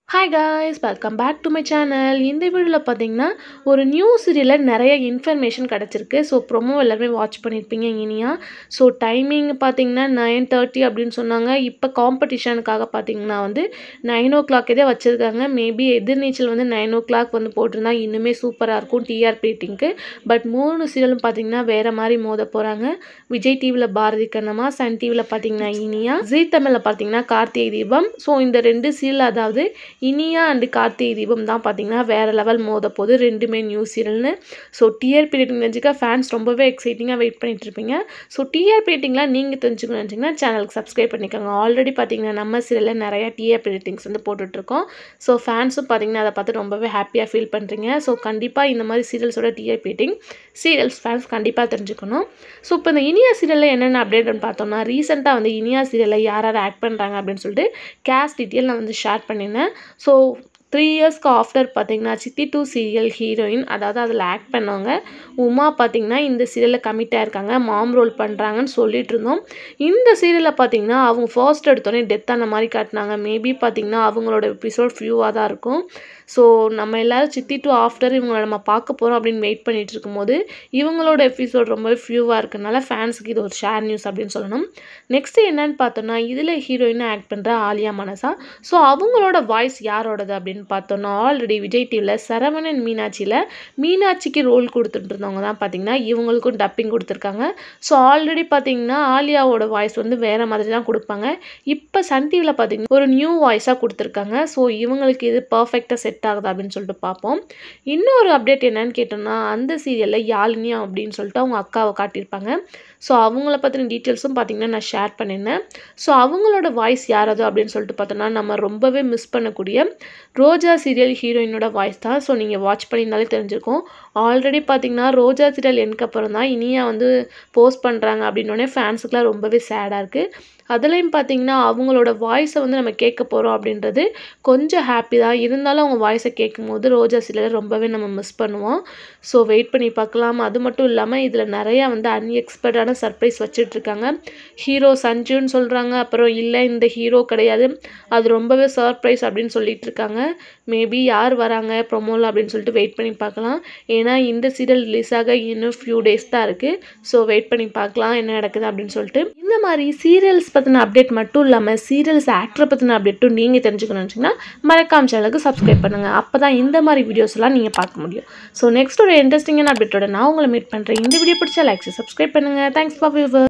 hi guys welcome back to my channel இந்த வீடியோவில் பார்த்தீங்கன்னா ஒரு நியூ சீரியலில் நிறைய இன்ஃபர்மேஷன் கிடச்சிருக்கு ஸோ ப்ரொமோ எல்லாருமே வாட்ச் பண்ணியிருப்பீங்க இனியா ஸோ டைமிங் பார்த்தீங்கன்னா நைன் தேர்ட்டி அப்படின்னு சொன்னாங்க இப்போ காம்படிஷனுக்காக பார்த்தீங்கன்னா வந்து நைன் ஓ கிளாக் இதே வச்சுருக்காங்க மேபி எதிர்நீச்சல் வந்து நைன் ஓ கிளாக் வந்து போட்டிருந்தா இன்னுமே சூப்பராக இருக்கும் டிஆர்பி ரேட்டிங்க்கு பட் மூணு சீரியலும் பார்த்தீங்கன்னா வேறு மாதிரி மோத போகிறாங்க விஜய் டிவியில் பாரதி கண்ணம்மா சன் டிவியில் பார்த்தீங்கன்னா இனியா ஜீ தமிழில் பார்த்தீங்கன்னா கார்த்திகை தீபம் ஸோ இந்த ரெண்டு சீரியல் அதாவது இனியா அண்டு கார்த்திகை தீபம் தான் பார்த்தீங்கன்னா வேறு லெவல் மோத போது ரெண்டுமே நியூ சீரியல்னு ஸோ டிஆர்பி ரேட்டிங் தெரிஞ்சுக்க ஃபேன்ஸ் ரொம்பவே எக்ஸைட்டிங்காக வெயிட் பண்ணிட்டு இருப்பீங்க ஸோ டிஆர்பி ரேட்டிங்லாம் நீங்கள் தெரிஞ்சுக்கணும்னு நினச்சிங்கன்னா சேனலுக்கு சப்ஸ்கிரைப் பண்ணிக்கோங்க ஆல்ரெடி பார்த்தீங்கன்னா நம்ம சீரியலில் நிறையா டிஆர்பி ரேட்டிங்ஸ் வந்து போட்டுட்ருக்கோம் ஸோ ஃபேன்ஸும் பார்த்தீங்கன்னா அதை பார்த்து ரொம்பவே ஹாப்பியாக ஃபீல் பண்ணுறீங்க ஸோ கண்டிப்பாக இந்த மாதிரி சீரியல்ஸோட டிஆர்பி ரேட்டிங் சீரியல்ஸ் ஃபேன்ஸ் கண்டிப்பாக தெரிஞ்சுக்கணும் ஸோ இப்போ இந்த இனியா சீரியலில் என்னென்ன அப்டேட்னு பார்த்தோம்னா ரீசெண்டாக வந்து இனியா சீரியலில் யார் யார் ஆக்ட் பண்ணுறாங்க அப்படின்னு சொல்லிட்டு கேஸ் டீட்டெயில் நான் வந்து ஷேர் பண்ணியிருந்தேன் ஸோ த்ரீ இயர்ஸ்க்கு ஆஃப்டர் பார்த்தீங்கன்னா சித்தி டூ சீரியல் ஹீரோயின் அதாவது அதில் ஆக்ட் பண்ணவங்க உமா பார்த்தீங்கன்னா இந்த சீரியலில் கமிட் ஆயிருக்காங்க மாம் ரோல் பண்ணுறாங்கன்னு சொல்லிட்டு இருந்தோம் இந்த சீரியலில் பார்த்தீங்கன்னா அவங்க ஃபர்ஸ்ட் எடுத்தோடனே டெத் ஆன மாதிரி காட்டினாங்க மேபி பார்த்தீங்கன்னா அவங்களோட எபிசோட் ஃபியூவாக தான் இருக்கும் ஸோ நம்ம எல்லோரும் சித்தி டூ ஆஃப்டர் இவங்களை நம்ம பார்க்க போகிறோம் அப்படின்னு வெயிட் பண்ணிட்டு இருக்கும்போது இவங்களோட எபிசோட் ரொம்பவே ஃபியூவாக இருக்கனால ஃபேன்ஸுக்கு இது ஒரு ஷேர் நியூஸ் அப்படின்னு சொல்லணும் நெக்ஸ்ட்டு என்னன்னு பார்த்தோன்னா இதில் ஹீரோயினாக ஆக்ட் பண்ணுற ஆலியா மனசா ஸோ அவங்களோட வாய்ஸ் யாரோடது அப்படின்னு பார்த்தோன்னா ஆல்ரெடி விஜய் டிவியில் சரவணன் மீனாட்சியில் மீனாட்சிக்கு ரோல் கொடுத்துட்டு இருந்தவங்க தான் பார்த்தீங்கன்னா இவங்களுக்கும் டப்பிங் கொடுத்துருக்காங்க ஸோ ஆல்ரெடி பார்த்தீங்கன்னா ஆலியாவோட வாய்ஸ் வந்து வேறு மாதிரி தான் கொடுப்பாங்க இப்போ சன் டிவியில் பார்த்தீங்கன்னா ஒரு நியூ வாய்ஸாக கொடுத்துருக்காங்க ஸோ இவங்களுக்கு இது பர்ஃபெக்டாக செட் ஆகுது அப்படின்னு சொல்லிட்டு பார்ப்போம் இன்னொரு அப்டேட் என்னன்னு கேட்டோம்னா அந்த சீரியலில் யாழினியா அப்படின்னு சொல்லிட்டு அவங்க அக்காவை காட்டியிருப்பாங்க ஸோ அவங்கள பற்றின டீட்டெயில்ஸும் பார்த்தீங்கன்னா நான் ஷேர் பண்ணியிருந்தேன் ஸோ அவங்களோட வாய்ஸ் யாரது அப்படின்னு சொல்லிட்டு பார்த்தோன்னா நம்ம ரொம்பவே மிஸ் பண்ணக்கூடிய ரோஜா சீரியல் ஹீரோயினோட வாய்ஸ் தான் ஸோ நீங்கள் வாட்ச் பண்ணியிருந்தாலே தெரிஞ்சிருக்கும் ஆல்ரெடி பார்த்தீங்கன்னா ரோஜா சீரியல் எனக்கு அப்புறம் தான் இனியா வந்து போஸ்ட் பண்ணுறாங்க அப்படின்னோடனே ஃபேன்ஸுக்குலாம் ரொம்பவே சேடாக இருக்குது அதுலேயும் பார்த்தீங்கன்னா அவங்களோட வாய்ஸை வந்து நம்ம கேட்க போகிறோம் அப்படின்றது கொஞ்சம் ஹாப்பி தான் இருந்தாலும் அவங்க வாய்ஸை கேட்கும்போது ரோஜா சீரியலை ரொம்பவே நம்ம மிஸ் பண்ணுவோம் ஸோ வெயிட் பண்ணி பார்க்கலாம் அது மட்டும் இல்லாமல் இதில் நிறையா வந்து அன்எக்ஸ்பெக்டான சர்ப்ரைஸ் வச்சிட்ருக்காங்க ஹீரோ சஞ்சுன்னு சொல்கிறாங்க அப்புறம் இல்லை இந்த ஹீரோ கிடையாது அது ரொம்பவே சர்ப்ரைஸ் அப்படின்னு சொல்லிட்டு இருக்காங்க மேபி யார் வராங்க ப்ரொமோவில் அப்படின்னு சொல்லிட்டு வெயிட் பண்ணி பார்க்கலாம் ஏன்னா இந்த சீரியல் ரிலீஸ் ஆக இன்னும் ஃபியூ டேஸ் தான் இருக்குது ஸோ வெயிட் பண்ணி பார்க்கலாம் என்ன நடக்குது அப்படின்னு சொல்லிட்டு இந்த மாதிரி சீரியல்ஸ் பற்றின அப்டேட் மட்டும் இல்லாமல் சீரியல்ஸ் ஆக்டரை பற்றின அப்டேட்டும் நீங்கள் தெரிஞ்சுக்கணும்னு வச்சிங்கன்னா மறக்காம சேனலுக்கு சப்ஸ்கிரைப் பண்ணுங்கள் அப்போ தான் இந்த மாதிரி வீடியோஸ் எல்லாம் நீங்கள் பார்க்க முடியும் ஸோ நெக்ஸ்ட் ஒரு இன்ட்ரெஸ்டிங்கான அப்டேட்டோட நான் உங்களை மீட் பண்ணுறேன் இந்த வீடியோ பிடிச்சா லைக்ஸ் சப்ஸ்கிரைப் பண்ணுங்கள் தேங்க்ஸ் ஃபார் வியூவர்